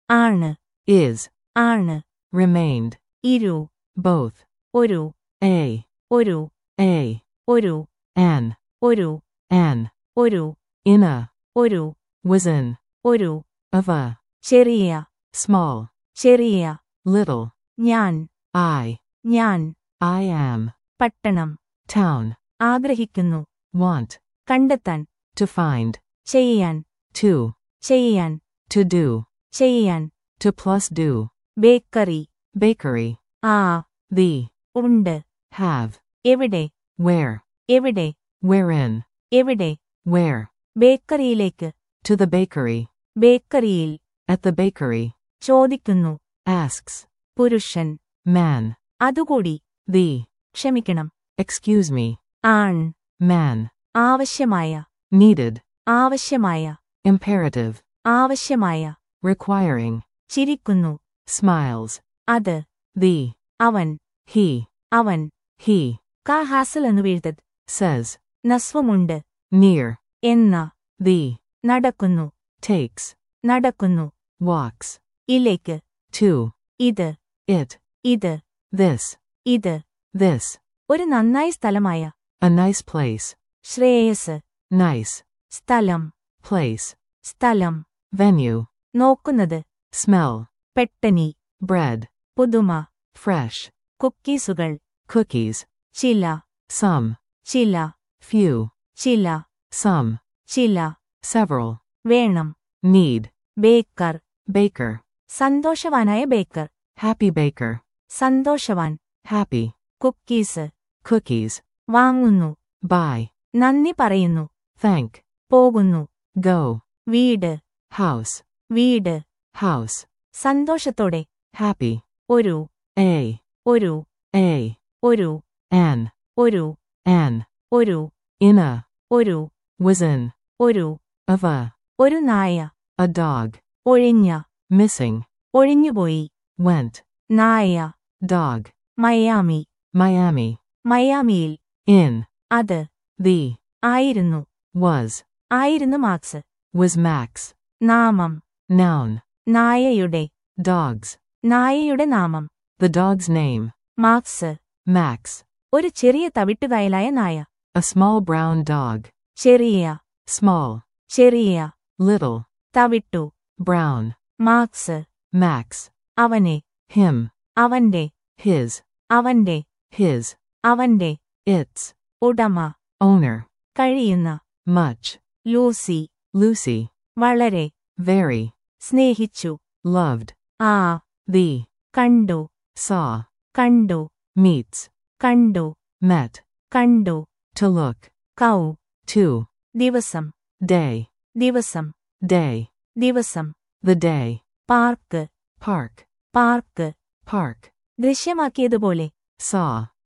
ആണ് is, ആണ് remained, ഇരു both, ഒരു a, ഒരു a, ഒരു an, ഒരു an, ഒരു in a, ഒരു was in, ഒരു of a, ചെറിയ small, ചെറിയ little, ഞാൻ I, ഞാൻ I am, പട്ടണം town, ആഗ്രഹിക്കുന്നു want, കണ്ടെത്താൻ to find, ചെയ്യാൻ to, ചെയ്യാൻ to do, ചെയ്യാൻ to plus do, bakery bakery, ആ the, ഉണ്ട് have, എവിടെ where, എവിടെ wherein, എവിടെ where, ബേക്കറിയിലേക്ക് to the bakery, ബേക്കറിയിൽ at the bakery, ചോദിക്കുന്നു asks, പുരുഷൻ man, അതുകൂടി the, ക്ഷമിക്കണം excuse me, ആൺ man, ആവശ്യമായ needed, ആവശ്യമായ imperative, ആവശ്യമായ requiring, ചിരിക്കുന്നു smiles, അത് the, അവൻ he, അവൻ he, കാ ഹാസൽ എന്ന് വീഴ്തത് says, നസ്വമുണ്ട് near, എന്ന the, നടക്കുന്നു takes, നടക്കുന്നു walks, ഇലേക്ക് to, ഇത് it, ഇത് this, ഇത് this, ഒരു നന്നായി സ്ഥലമായ a nice place, Shreyas nice, സ്ഥലം place, സ്ഥലം venue, നോക്കുന്നത് smell, പെട്ടനി bread, പുതുമ fresh, കുക്കീസുകൾ cookies, ചില some, ചില few, ചില some, ചില several, വേണം need, ബേക്കർ baker, സന്തോഷവാനായ ബേക്കർ happy baker, സന്തോഷവാൻ happy, കുക്കീസ് cookies, വാങ്ങുന്നു buy, നന്ദി പറയുന്നു thank, പോകുന്നു go, വീട് house, വീട് house, സന്തോഷത്തോടെ happy, ഒരു a, ഒരു a, ഒരു an, ഒരു an, ഒരു in a, ഒരു was in, ഒരു of a, ഒരു നായ a dog, ഒഴിഞ്ഞ missing, ഒഴിഞ്ഞുപോയി went, നായ dog, മയാമി Miami, മയാമിയിൽ in, അത് the, ആയിരുന്നു was, ആയിരുന്നു മാക്സ് was Max, നാമം noun, നായയുടെ dogs, നായയുടെ നാമം the dog's name, max Max, ഒരു ചെറിയ തവിട്ടുകായലായ നായ a small brown dog, ചെറിയ small, ചെറിയ little, തവിട്ടു brown, മാക്സ് Max, അവനെ him, അവന്റെ his, അവന്റെ his, അവന്റെ its, ഉടമ owner, കഴിയുന്ന much, ലൂസി Lucy, വളരെ very, സ്നേഹിച്ചു loved, ആ the, കണ്ടു saw, കണ്ടു meets, കണ്ടു met, കണ്ടു to look, കൗ to, ദിവസം day, ദിവസം day, ദിവസം the day, park park, park park, ദൃശ്യമാക്കിയതുപോലെ saw,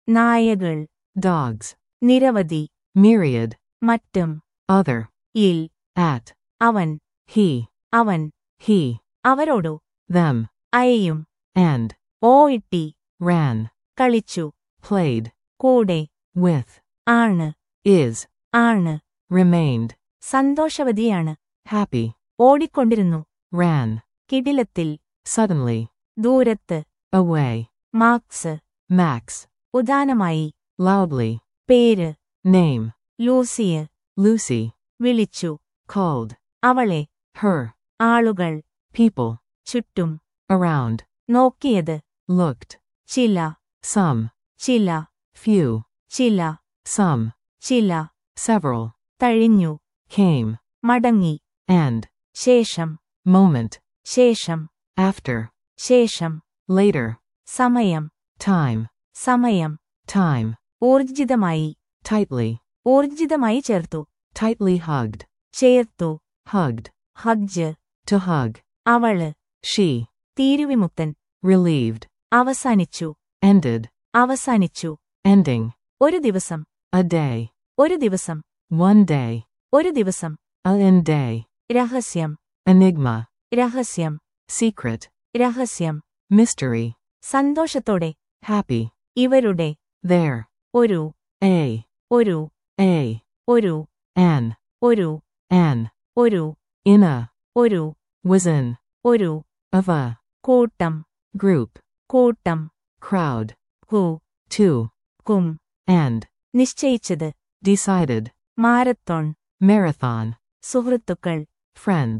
നായകൾ dogs, നിരവധി myriad, മറ്റും other, ഇൽ at, അവൻ he, അവൻ he, അവരോടു them, അയയും and, ഓ ഇട്ടി ran, കളിച്ചു played, കൂടെ with, ആണ് is, ആണ് remained, സന്തോഷവതിയാണ് happy, ഓടിക്കൊണ്ടിരുന്നു ran, കിടിലത്തിൽ suddenly, ദൂരത്ത് away, മാക്സ് Max, ഉദാനമായി loudly, പേര് name, ലൂസിയ് Lucy, വിളിച്ചു called, അവളെ her, ആളുകൾ people, ചുറ്റും around, നോക്കിയത് looked, ചില some, ചില few, ചില some, ചില several, തഴിഞ്ഞു came, മടങ്ങി and, ശേഷം moment, ശേഷം after, ശേഷം later, സമയം time, സമയം time, ഊർജിതമായി tightly, ഊർജിതമായി ചേർത്തു tightly hugged, ചേർത്തു hugged, ഹഗ്ജ് to hug, അവള് she, തീരുവിമുക്തൻ relieved, അവസാനിച്ചു ended, അവസാനിച്ചു ending, ഒരു ദിവസം a day, ഒരു ദിവസം one day, ഒരു ദിവസം a in day, രഹസ്യം enigma, രഹസ്യം secret, രഹസ്യം mystery, സന്തോഷത്തോടെ happy, ഇവരുടെ there, ഒരു a, ഒരു a, ഒരു an, ഒരു an, ഒരു in a, ഒരു was in, ഒരു of a, കൂട്ടം group, കൂട്ടം crowd, കു to, കും and, നിശ്ചയിച്ചത് decided, മാരത്തോൺ marathon, സുഹൃത്തുക്കൾ friends.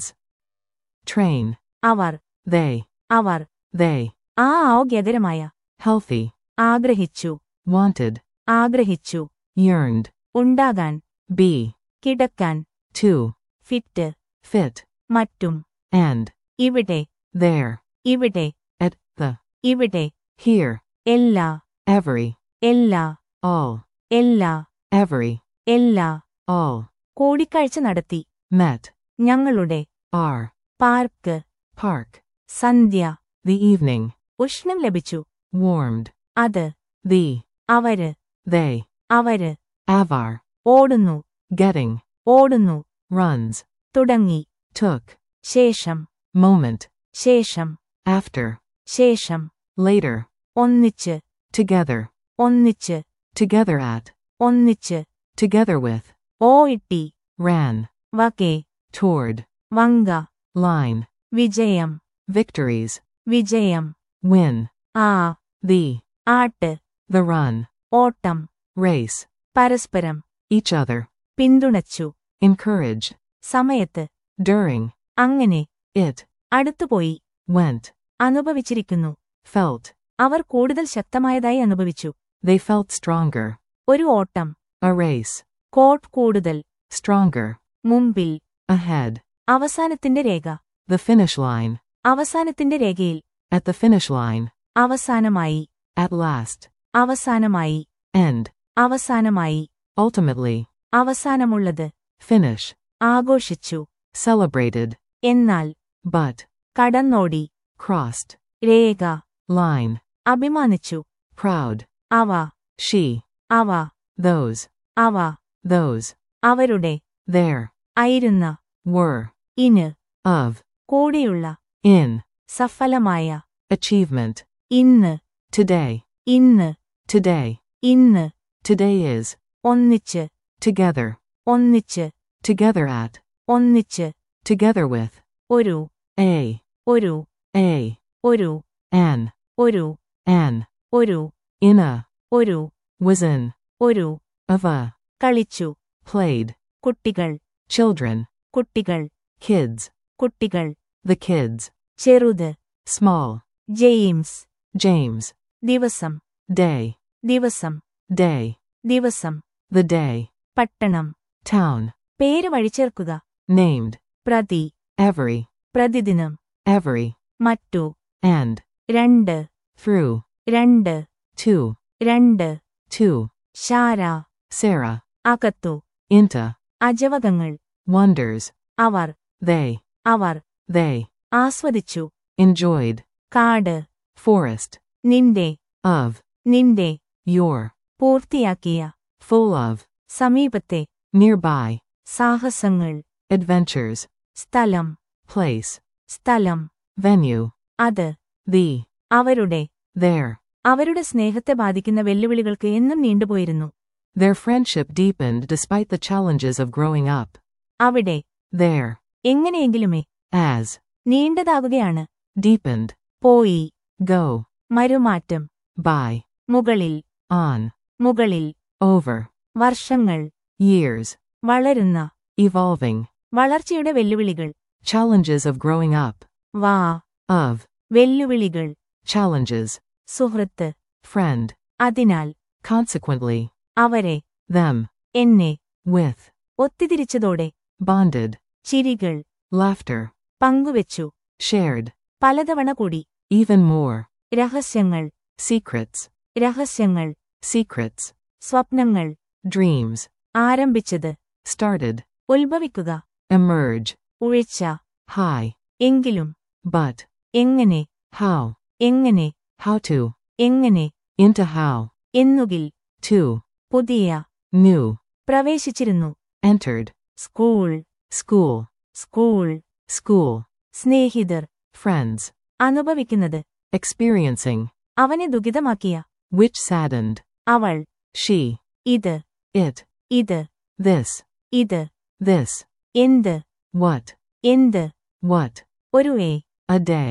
Train, അവർ they, അവർ they, ആ ആരോഗ്യകരമായ healthy, ആഗ്രഹിച്ചു wanted, ആഗ്രഹിച്ചു yearned, ഉണ്ടാകാൻ be, കിടക്കാൻ to, ഫിറ്റ് fit, മറ്റും and, ഇവിടെ there, ഇവിടെ at, the, ഇവിടെ here, എല്ലാ every, എല്ലാ all, എല്ലാ every, എല്ലാ all, കൂടിക്കാഴ്ച നടത്തി met, ഞങ്ങളുടെ are, പാർക്ക് park, സന്ധ്യ the evening, ഉഷ്ണം ലഭിച്ചു warmed, അത് the, അവര് they, അവര് avar, ഓടുന്നു getting, ഓടുന്നു runs, തുടങ്ങി took, ശേഷം moment, ശേഷം after, ശേഷം later, ഒന്നിച്ച് together, ഒന്നിച്ച് together at, ഒന്നിച്ച് together with, ഓ ഇട്ടി ran, വകെ toward, വങ്ക line, വിജയം victories, വിജയം win, ആ the, ആട്ട് the run, ഓട്ടം race, പരസ്പരം each other, പിന്തുണച്ചു encourage, സമയത്ത് during, അങ്ങനെ it, അടുത്തുപോയി went, അനുഭവിച്ചിരിക്കുന്നു felt, അവർ കൂടുതൽ ശക്തമായതായി അനുഭവിച്ചു they felt stronger, ഒരു ഓട്ടം a race, കോട്ട് കൂടുതൽ stronger, മുമ്പിൽ ahead, അവസാനത്തിന്റെ രേഖ the finish line, അവസാനത്തിന്റെ രേഖയിൽ at the finish line, അവസാനമായി at last, അവസാനമായി end, അവസാനമായി ultimately, അവസാനമുള്ളത് finish, ആഘോഷിച്ചു celebrated, എന്നാൽ but, കടന്നോടി crossed, രേഖ line, അഭിമാനിച്ചു proud, അവ she, അവ those, അവ those, അവരുടെ there, ആയിരുന്ന were, ഇന് of, കൂടിയുള്ള in, സഫലമായ achievement, ഇന്ന് today, ഇന്ന് today, ഇന്ന് today is, ഒന്നിച്ച് together, ഒന്നിച്ച് together at, ഒന്നിച്ച് together with, ഒരു a, ഒരു a, ഒരു an, ഒരു an, ഒരു in a, ഒരു was in, ഒരു of a, കളിച്ചു played, കുട്ടികൾ children, കുട്ടികൾ kids, കുട്ടികൾ the kids, ചെറുത് small, ജെയിംസ് James, ദിവസം day, ദിവസം day, ദിവസം the day, പട്ടണം town, പേര് വഴിച്ചേർക്കുക named, പ്രതി every, പ്രതിദിനം every, മറ്റു and, രണ്ട് through, രണ്ട് to, രണ്ട് to, ശാര Sarah, അകത്തു into, അജവകങ്ങൾ wonders, അവർ they, അവർ they, ആസ്വദിച്ചു enjoyed, കാട് forest, നിന്റെ of, നിന്റെ your, പൂർത്തിയാക്കിയ full of, സമീപത്തെ nearby, സാഹസങ്ങൾ adventures, സ്ഥലം place, സ്ഥലം venue, അത് the, അവരുടെ there. അവരുടെ സ്നേഹത്തെ ബാധിക്കുന്ന വെല്ലുവിളികൾക്ക് എന്നും നീണ്ടുപോയിരുന്നു Their friendship deepened despite the challenges of growing up. അവിടെ There, എങ്ങനെയെങ്കിലുമേ as, നീണ്ടതാകുകയാണ് deepened, പോയി go, മരുമാറ്റം by, മുകളിൽ on, മുകളിൽ over, വർഷങ്ങൾ years, വളരുന്ന evolving, വളർച്ചയുടെ വെല്ലുവിളികൾ challenges of growing up, വാ of, വെല്ലുവിളികൾ challenges, സുഹൃത്ത് friend, അതിനാൽ consequently, അവരെ them, എന്നെ with, ഒത്തുതിരിച്ചതോടെ bonded, ചിരികൾ laughter, പങ്കുവെച്ചു shared, പലതവണ കൂടി even more, രഹസ്യങ്ങൾ secrets, രഹസ്യങ്ങൾ secrets, സ്വപ്നങ്ങൾ dreams, ആരംഭിച്ചത് started, ഉത്ഭവിക്കുക emerge, ഉഴിച്ച high, എങ്കിലും but, എങ്ങനെ how, എങ്ങനെ how to, എങ്ങനെ into how, എന്നുകിൽ to, പുതിയ new, പ്രവേശിച്ചിരുന്നു entered, school school, school school, സ്നേഹിതർ friends, അനുഭവിക്കുന്നത് experiencing, അവനെ ദുഃഖിതമാക്കിയ which saddened, അവൾ she, ഇത് it, ഇത് this, ഇത് this, എന്ത് what, എന്ത് what, ഒരു എ a day,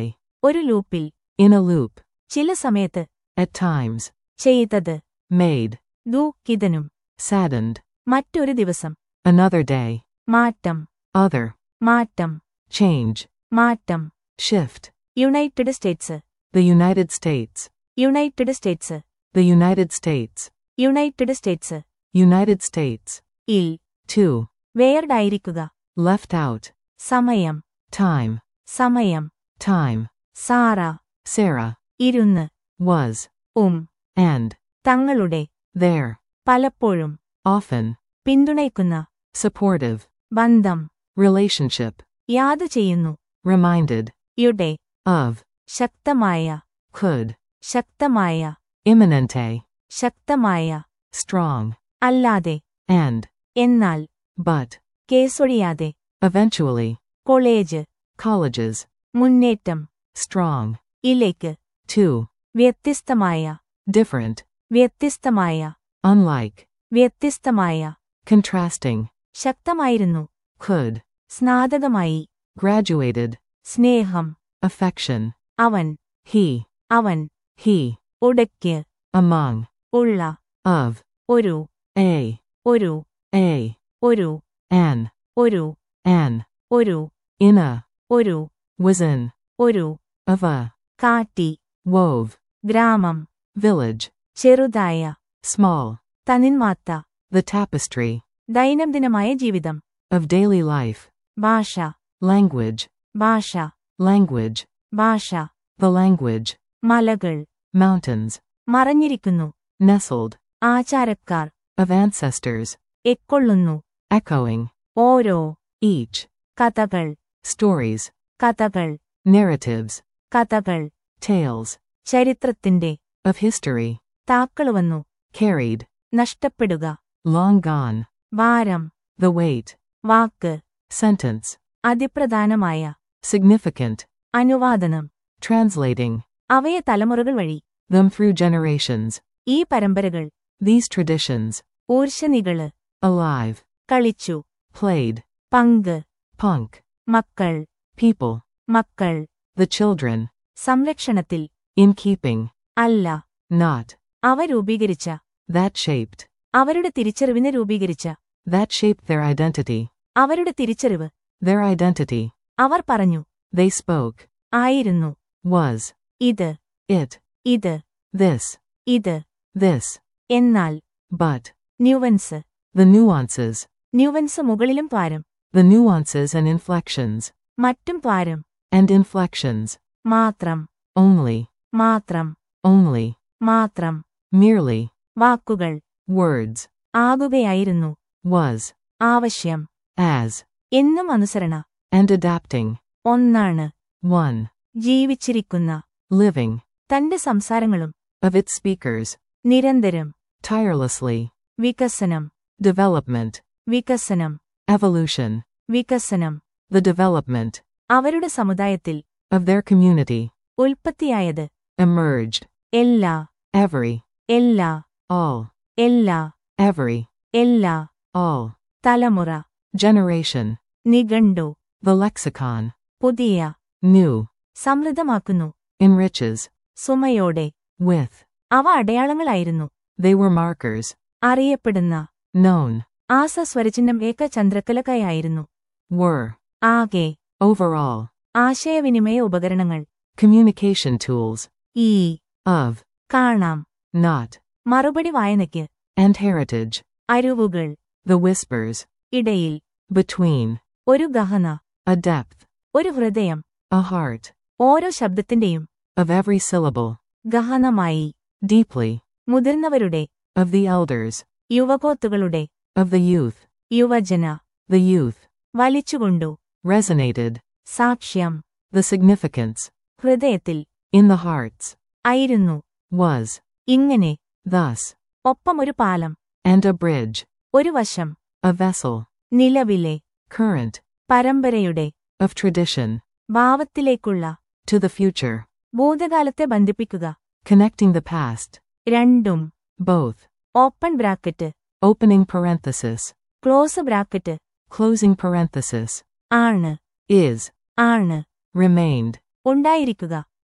ഒരു ലൂപ്പിൽ In a loop. ചില സമയത്ത് At times. ചെയ്തത് Made. ദുഃഖിതനും Saddened. മറ്റൊരു ദിവസം Another day. മാറ്റം Other. മാറ്റം Change. മാറ്റം Shift. United States The United States. United States The United States. United States United States. ഇൽ 2. വേർഡായിരിക്കുക Left out. സമയം Time. സമയം Time. Sarah Sarah. ഇരുന്ന് Was. ഉം And. തങ്ങളുടെ There. പലപ്പോഴും Often. പിന്തുണയ്ക്കുന്ന Supportive. ബന്ധം Relationship. യാതു ചെയ്യുന്നു Reminded. യുടെ Of. ശക്തമായ Could. ശക്തമായ Imminente. ശക്തമായ Strong. അല്ലാതെ And. എന്നാൽ But. കേസൊഴിയാതെ Eventually. College Colleges. മുന്നേറ്റം Strong. ഇലേക്ക് 2. വ്യത്യസ്തമായ Different. വ്യത്യസ്തമായ Unlike. വ്യത്യസ്തമായ Contrasting. ശക്തമായിരുന്നു Could. സ്നാതകമായി Graduated. സ്നേഹം Affection. അവൻ He. അവൻ He. ഒടയ്ക്ക് Among. ഉള്ള Of. ഒരു A. ഒരു A. ഒരു An. ഒരു An. ഒരു In a. ഒരു Was in. ഒരു Of a. കാട്ടി Wove. ഗ്രാമം Village. ചെറുതായ Small. തനിന്മാത്ത The tapestry. ദൈനംദിനമായ ജീവിതം Of daily life. ഭാഷ Language. ഭാഷ Language. ഭാഷ The language. മലകൾ Mountains. മറഞ്ഞിരിക്കുന്നു Nestled. ആചാരക്കാർ Of ancestors. എക്കൊള്ളുന്നു Echoing. ഓരോ Each. കഥകൾ Stories. കഥകൾ Narratives. കഥകൾ Tales. ചരിത്രത്തിന്റെ Of history. താക്കളുവന്നു Carried. നഷ്ടപ്പെടുക Long gone. ഭാരം The weight. Walk Sentence. അതിപ്രധാനമായ Significant. അനുവാദനം Translating. അവയെ തലമുറകൾ വഴി Them through generations. ഈ പരമ്പരകൾ These traditions. ഊർഷനികള് Alive. കളിച്ചു Played. പങ്ക് Punk. മക്കൾ People. മക്കൾ The children. സംരക്ഷണത്തിൽ In keeping. അല്ല Not. അവ രൂപീകരിച്ച That shaped. അവരുടെ തിരിച്ചറിവിനെ രൂപീകരിച്ച That shaped their identity. അവരുടെ തിരിച്ചറിവ് Their identity. അവർ പറഞ്ഞു They spoke. ആയിരുന്നു Was. ഇത് It. ഇത് This. ഇത് This. എന്നാൽ But. Nuances The nuances. Nuances മുകളിലും ത്വാരം The nuances and inflections. മറ്റും ത്വാരം And inflections. മാത്രം Only. മാത്രം Only. മാത്രം Merely. വാക്കുകൾ Words. ആകുകയായിരുന്നു Was. ആവശ്യം As. എന്നും അനുസരണ And adapting. ഒന്നാണ് One. ജീവിച്ചിരിക്കുന്ന Living. തന്റെ സംസാരങ്ങളും Of its speakers. നിരന്തരം Tirelessly. വികസനം Development. വികസനം Evolution. വികസനം The development. അവരുടെ സമുദായത്തിൽ Of their community. ഉൽപ്പത്തിയായത് Emerged. എല്ലാ Every. എല്ലാ All. എല്ലാ Every. എല്ലാ All. തലമുറ Generation. നിഘണ്ടു The lexicon. പുതിയ New. സമൃദ്ധമാക്കുന്നു Enriches. സുമയോടെ With. അവ അടയാളങ്ങളായിരുന്നു They were markers. അറിയപ്പെടുന്ന Known. ആസ സ്വരചിഹ്നം ഏക ചന്ദ്രക്കലകയായിരുന്നു Were. ആകെ Overall. ആശയവിനിമയ ഉപകരണങ്ങൾ Communication tools. ഈ Of. കാണാം Not. മറുപടി വായനയ്ക്ക് And heritage. അരുവുകൾ The whispers. ഇടയിൽ Between. ഒരു ഗഹന A depth. ഒരു ഹൃദയം A heart. ഓരോ ശബ്ദത്തിന്റെയും Of every syllable. ഗഹനമായി Deeply. മുതിർന്നവരുടെ Of the elders. യുവകോത്തുകളുടെ Of the youth. യുവജന The youth. വലിച്ചുകൊണ്ടു Resonated. സാക്ഷ്യം The significance. ഹൃദയത്തിൽ In the hearts. ആയിരുന്നു Was. ഇങ്ങനെ Thus. ഒപ്പം ഒരു പാലം And a bridge. ഒരു വശം A vessel. നിലവിലെ Current. പരമ്പരയുടെ Of tradition. ഭാവത്തിലേക്കുള്ള To the future. ഭൂതകാലത്തെ ബന്ധിപ്പിക്കുക Connecting the past. രണ്ടും Both. Open bracket Opening parenthesis. Close bracket Closing parenthesis. ആണ് Is. ആണ് Remained. ഉണ്ടായിരിക്കുക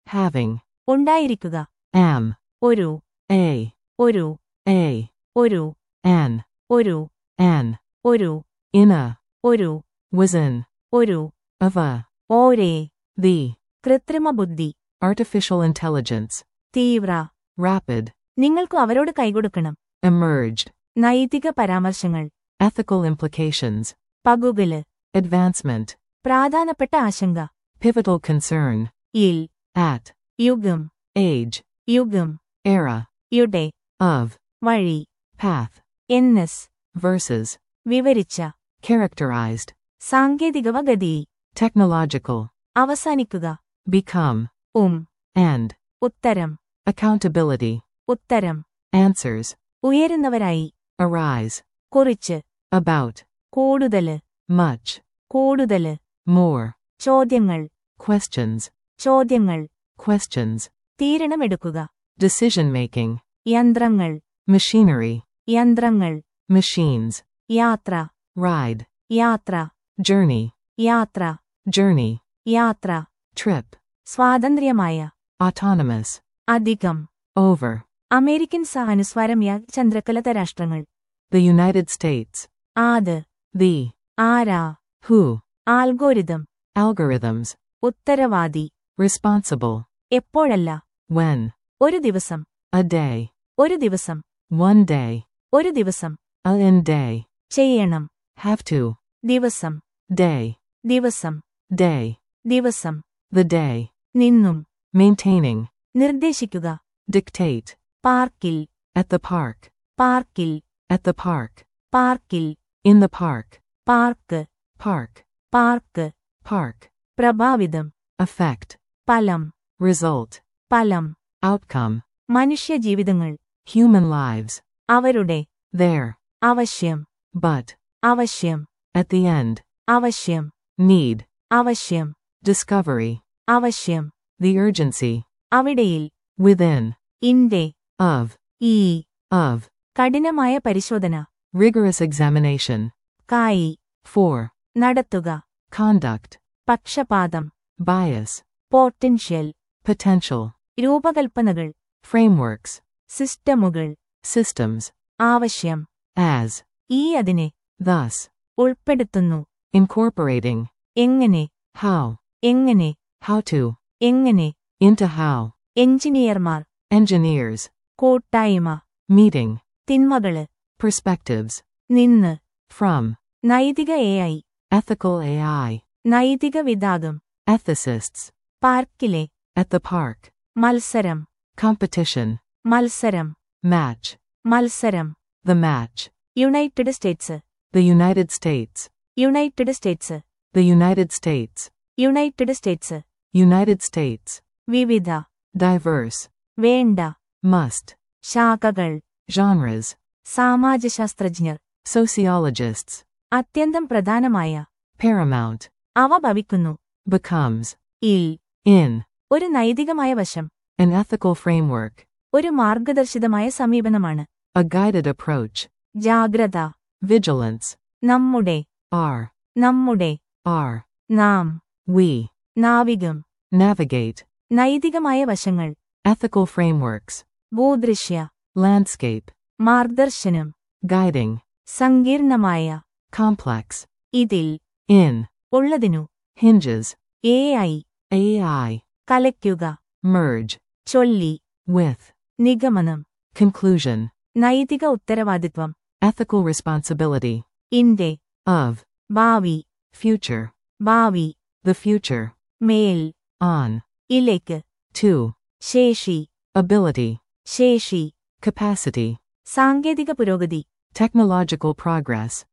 having, ഉണ്ടായിരിക്കുക am, ഒരു a, ഒരു a, ഒരു an, ഒരു an, ഒരു in a, ഒരു was in, ഒരു of a, ഓരേ the, കൃത്രിമ ബുദ്ധി artificial intelligence, തീവ്ര rapid, നിങ്ങൾക്കു അവരോട് കൈകൊടുക്കണം emerged, നൈതിക പരാമർശങ്ങൾ ethical implications, പകുകല് advancement, പ്രാധാനപ്പെട്ട ആശങ്ക pivotal concern, ഇൽ at, യുഗം age, യുഗം era, യുടെ of, വഴി path, എൻഎസ് versus, വിവരിച്ച characterized, സാങ്കേതികവ ഗതി technological, അവസാനിക്കുക become, ഉം and, ഉത്തരം accountability, ഉത്തരം answers, ഉയരുന്നവരായി arise, കുറിച്ച് about, കൂടുതല് much, കൂടുതല് more, ചോദ്യങ്ങൾ questions, ചോദ്യങ്ങൾ questions, തീരണമെടുക്കുക decision making, യന്ത്രങ്ങൾ machinery, യന്ത്രങ്ങൾ machines, യാത്ര ride, യാത്ര journey, യാത്ര journey, യാത്ര trip, സ്വാതന്ത്ര്യമായ autonomous, അധികം over, അമേരിക്കൻ സഹാനുസ്വാരമ്യ ചന്ദ്രകലത രാഷ്ട്രങ്ങൾ the United States, ആത് the, ആരാ who, ആൽഗോരിതം algorithms, ഉത്തരവാദി responsible, എപ്പോഴല്ല when, ഒരു ദിവസം a day, ഒരു ദിവസം one day, ഒരു ദിവസം a in day, ചെയ്യണം have to, ദിവസം day, ദിവസം day, ദിവസം the day, നിന്നും maintaining, നിർദ്ദേശിക്കുക dictate, പാർക്കിൽ at the park, പാർക്കിൽ at the park, പാർക്കിൽ in the park, park park, park park, പ്രഭാവിതം effect, ഫലം result, ഫലം outcome, മനുഷ്യജീവിതങ്ങൾ human lives, അവരുടെ there, അവശ്യം but, അവശ്യം at the end, അവശ്യം need, അവശ്യം discovery, അവശ്യം the urgency, അവിടെയിൽ within, ഇന്റെ of, ഈ of, കഠിനമായ പരിശോധന rigorous examination, കായി for, നടത്തുക conduct, പക്ഷപാതം bias, potential potential, രൂപകൽപ്പനകൾ frameworks, സിസ്റ്റമുകൾ systems, ആവശ്യം as, ഈ അതിനെ thus, ഉൾപ്പെടുത്തുന്നു incorporating, എങ്ങനെ how, എങ്ങനെ how to, എങ്ങനെ into how, എഞ്ചിനീയർമാർ engineers, കൂട്ടായ്മ meeting, തിന്മകള് perspectives, നിന്ന് from, നൈതിക എ ഐ ethical AI, നൈതിക വിഭാഗം ethicists, പാർക്കിലെ at the park, മത്സരം competition, മത്സരം match, മത്സരം the match, United States the United States, United States the United States, United States United States, വിവിധ diverse, വേണ്ട must, ശാഖകൾ genres, സാമാജ്യശാസ്ത്രജ്ഞർ sociologists, അത്യന്തം പ്രധാനമായ paramount, അവ ഭവിക്കുന്നു becomes, ഇൽ in, ഒരു നൈതികമായ വശം an ethical framework, ഒരു മാർഗദർശിതമായ സമീപനമാണ് a guided approach, ജാഗ്രത vigilance, നമ്മുടെ are, നമ്മുടെ are, നാം we, നാവികം navigate, നൈതികമായ വശങ്ങൾ ethical frameworks, ഭൂദൃശ്യ landscape, മാർഗദർശനം guiding, സങ്കീർണമായ complex, ഇതിൽ in, ഉള്ളതിനു hinges, എ ഐ AI, കലയ്ക്കുക merge, ചൊല്ലി with, നിഗമനം conclusion, നൈതിക ഉത്തരവാദിത്വം ethical responsibility, ഇന്റെ of, ഭാവി future, ഭാവി the future, മേൽ on, ഇലേക്ക് to, ശേഷി ability, ശേഷി capacity, സാങ്കേതിക പുരോഗതി technological progress,